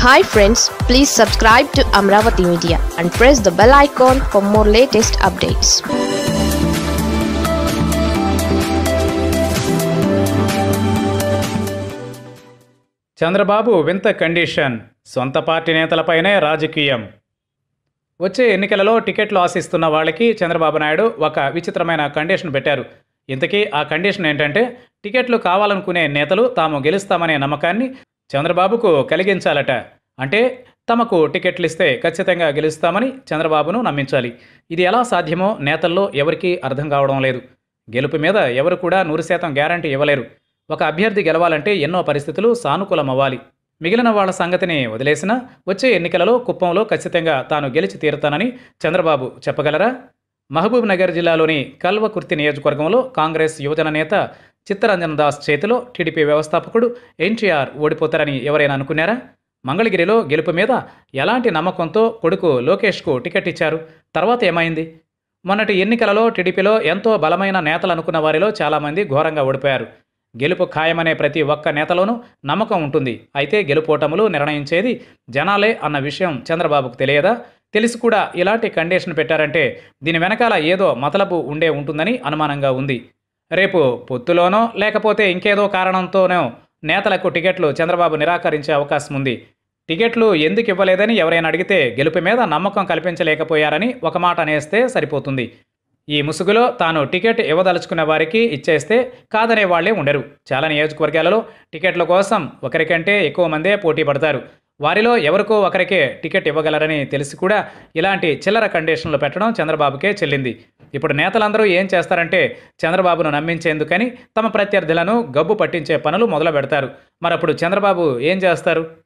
hi friends please subscribe to Amaravati media and press the bell icon for more latest updates Chandrababu వింత condition సొంత party నేతలపైనే రాజకీయం వచ్చే ఎన్నికలలో టికెట్లు ఆశిస్తున్న వాళ్ళకి చంద్రబాబు నాయుడు ఒక విచిత్రమైన కండిషన్ పెట్టారు ఇంతకీ ఆ కండిషన్ ఏంటంటే టికెట్లు కావాలనుకునే నేతలు తాము గెలుస్తామనే నమ్మకాన్ని చంద్రబాబుకు కలిగించాలట అంటే తమకు టికెట్లు ఇస్తే ఖచ్చితంగా గెలుస్తామని చంద్రబాబును నమ్మించాలి ఇది ఎలా సాధ్యమో నేతల్లో ఎవరికీ అర్థం కావడం లేదు గెలుపు మీద ఎవరు కూడా నూరు శాతం గ్యారంటీ ఇవ్వలేరు ఒక అభ్యర్థి గెలవాలంటే ఎన్నో పరిస్థితులు సానుకూలమవ్వాలి మిగిలిన వాళ్ళ సంగతిని వదిలేసినా వచ్చే ఎన్నికలలో కుప్పంలో ఖచ్చితంగా తాను గెలిచి తీరుతానని చంద్రబాబు చెప్పగలరా మహబూబ్ నగర్ జిల్లాలోని కల్వకుర్తి నియోజకవర్గంలో కాంగ్రెస్ యువజన నేత చిత్తరంజన్ దాస్ చేతిలో టీడీపీ వ్యవస్థాపకుడు ఎన్టీఆర్ ఓడిపోతారని ఎవరైనా అనుకున్నారా మంగళగిరిలో గెలుపు మీద ఎలాంటి నమ్మకంతో కొడుకు లోకేష్కు టికెట్ ఇచ్చారు తర్వాత ఏమైంది మొన్నటి ఎన్నికలలో టీడీపీలో ఎంతో బలమైన నేతలు అనుకున్న వారిలో చాలామంది ఘోరంగా ఓడిపోయారు గెలుపు ఖాయమనే ప్రతి ఒక్క నేతలోనూ నమ్మకం ఉంటుంది అయితే గెలుపోటములు నిర్ణయించేది జనాలే అన్న విషయం చంద్రబాబుకు తెలియదా తెలిసి కూడా ఇలాంటి కండిషన్ పెట్టారంటే దీని వెనకాల ఏదో మతలబు ఉండే ఉంటుందని అనుమానంగా ఉంది రేపు పొత్తులోనో లేకపోతే ఇంకేదో కారణంతోనో నేతలకు టికెట్లు చంద్రబాబు నిరాకరించే అవకాశం ఉంది టికెట్లు ఎందుకు ఇవ్వలేదని ఎవరైనా అడిగితే గెలుపు మీద నమ్మకం కల్పించలేకపోయారని ఒక మాట అనేస్తే సరిపోతుంది ఈ ముసుగులో తాను టికెట్ ఇవ్వదలుచుకున్న వారికి ఇచ్చేస్తే కాదనే వాళ్లే ఉండరు చాలా నియోజకవర్గాలలో టికెట్ల కోసం ఒకరికంటే ఎక్కువ మందే పోటీ పడతారు వారిలో ఎవరికో ఒకరికే టికెట్ ఇవ్వగలరని తెలిసి కూడా ఇలాంటి చిల్లర కండిషన్లు పెట్టడం చంద్రబాబుకే చెల్లింది ఇప్పుడు నేతలందరూ ఏం చేస్తారంటే చంద్రబాబును నమ్మించేందుకని తమ ప్రత్యర్థులను గబ్బు పట్టించే పనులు మొదలు పెడతారు మరప్పుడు చంద్రబాబు ఏం చేస్తారు